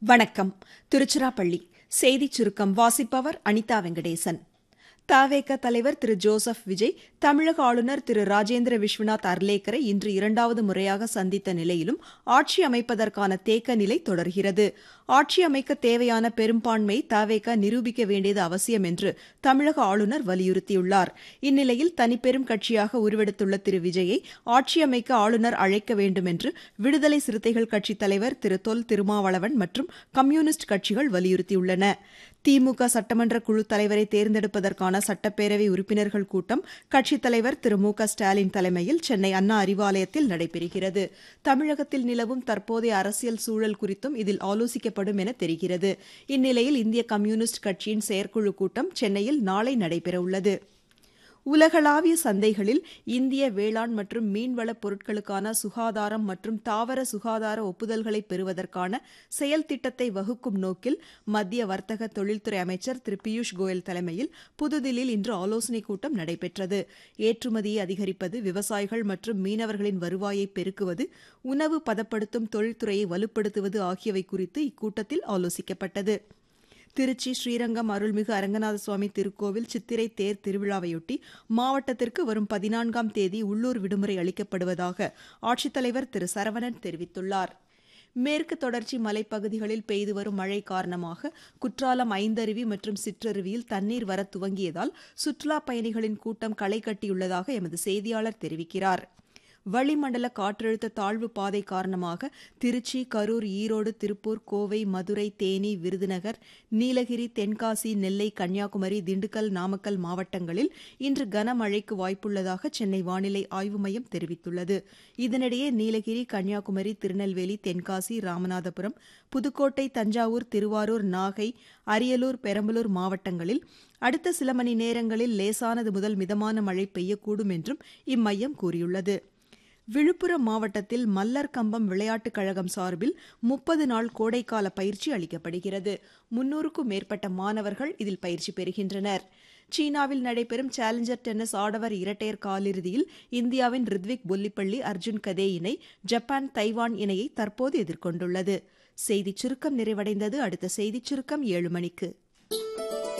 வணக்கம் திருச்சிராப்பள்ளி செய்திச் சுருக்கம் வாசிப்பவர் அனிதா வெங்கடேசன் தவேக தலைவர் திரு ஜோசப் விஜய் தமிழக ஆளுநர் திரு ராஜேந்திர விஸ்வநாத் அர்லேக்கரை இன்று இரண்டாவது முறையாக சந்தித்த நிலையிலும் ஆட்சி அமைப்பதற்கான தேக்க நிலை தொடர்கிறது ஆட்சி அமைக்க தேவையான பெரும்பான்மையை தவேக நிரூபிக்க வேண்டியது அவசியம் என்று தமிழக ஆளுநர் வலியுறுத்தியுள்ளார் இந்நிலையில் தனிப்பெரும் கட்சியாக உருவெடுத்துள்ள திரு விஜயை ஆட்சி அமைக்க ஆளுநர் அழைக்க வேண்டும் என்று விடுதலை சிறுத்தைகள் கட்சித் தலைவர் திரு தொல் திருமாவளவன் மற்றும் கம்யூனிஸ்ட் கட்சிகள் வலியுறுத்தியுள்ளன திமுக சட்டமன்ற குழு தலைவரை தேர்ந்தெடுப்பதற்கான சட்டப்பேரவை உறுப்பினர்கள் கூட்டம் கட்சித் தலைவர் திரு மு க ஸ்டாலின் தலைமையில் சென்னை அண்ணா அறிவாலயத்தில் நடைபெறுகிறது தமிழகத்தில் நிலவும் தற்போதைய அரசியல் சூழல் குறித்தும் இதில் ஆலோசிக்கப்படும் என தெரிகிறது இந்நிலையில் இந்திய கம்யூனிஸ்ட் கட்சியின் செயற்குழு கூட்டம் சென்னையில் நாளை நடைபெறவுள்ளது உலகளாவிய சந்தைகளில் இந்திய வேளாண் மற்றும் மீன்வளப் பொருட்களுக்கான சுகாதாரம் மற்றும் தாவர சுகாதார ஒப்புதல்களை பெறுவதற்கான செயல் திட்டத்தை வகுக்கும் நோக்கில் மத்திய வர்த்தக தொழில்துறை அமைச்சர் திரு பியூஷ் கோயல் தலைமையில் புதுதில்லியில் இன்று ஆலோசனைக் கூட்டம் நடைபெற்றது ஏற்றுமதியை அதிகரிப்பது விவசாயிகள் மற்றும் மீனவர்களின் வருவாயை பெருக்குவது உணவு பதப்படுத்தும் தொழில்துறையை வலுப்படுத்துவது ஆகியவை குறித்து இக்கூட்டத்தில் ஆலோசிக்கப்பட்டது திருச்சி ஸ்ரீரங்கம் அருள்மிகு அரங்கநாத சுவாமி திருக்கோவில் சித்திரை தேர் திருவிழாவையொட்டி மாவட்டத்திற்கு வரும் பதினான்காம் தேதி உள்ளூர் விடுமுறை அளிக்கப்படுவதாக ஆட்சித்தலைவர் திரு சரவணன் தெரிவித்துள்ளார் மேற்கு தொடர்ச்சி மலைப்பகுதிகளில் பெய்து வரும் மழை காரணமாக குற்றாலம் ஐந்தருவி மற்றும் சிற்றருவியில் தண்ணீர் வர துவங்கியதால் சுற்றுலாப் பயணிகளின் கூட்டம் களை கட்டியுள்ளதாக எமது செய்தியாளர் தெரிவிக்கிறார் வளிமண்டல காற்றழுத்த தாழ்வு பாதை காரணமாக திருச்சி கரூர் ஈரோடு திருப்பூர் கோவை மதுரை தேனி விருதுநகர் நீலகிரி தென்காசி நெல்லை கன்னியாகுமரி திண்டுக்கல் நாமக்கல் மாவட்டங்களில் இன்று கனமழைக்கு வாய்ப்புள்ளதாக சென்னை வானிலை ஆய்வு மையம் தெரிவித்துள்ளது இதனிடையே நீலகிரி கன்னியாகுமரி திருநெல்வேலி தென்காசி ராமநாதபுரம் புதுக்கோட்டை தஞ்சாவூர் திருவாரூர் நாகை அரியலூர் பெரம்பலூர் மாவட்டங்களில் அடுத்த சில மணி நேரங்களில் லேசானது முதல் மிதமான மழை பெய்யக்கூடும் என்றும் இம்மையம் கூறியுள்ளது விழுப்புரம் மாவட்டத்தில் மல்லர் கம்பம் விளையாட்டுக் கழகம் சார்பில் முப்பது நாள் கோடைக்கால பயிற்சி அளிக்கப்படுகிறது முன்னூறுக்கும் மேற்பட்ட மாணவர்கள் இதில் பயிற்சி பெறுகின்றனர் சீனாவில் நடைபெறும் சேலஞ்சர் டென்னிஸ் ஆடவர் இரட்டையர் காலிறுதியில் இந்தியாவின் ரித்விக் பொல்லிப்பள்ளி அர்ஜுன் கதே இணை ஜப்பான் தைவான் இணையை தற்போது எதிர்கொண்டுள்ளது செய்திச் சுருக்கம் நிறைவடைந்தது அடுத்த செய்திச் சுருக்கம் ஏழு மணிக்கு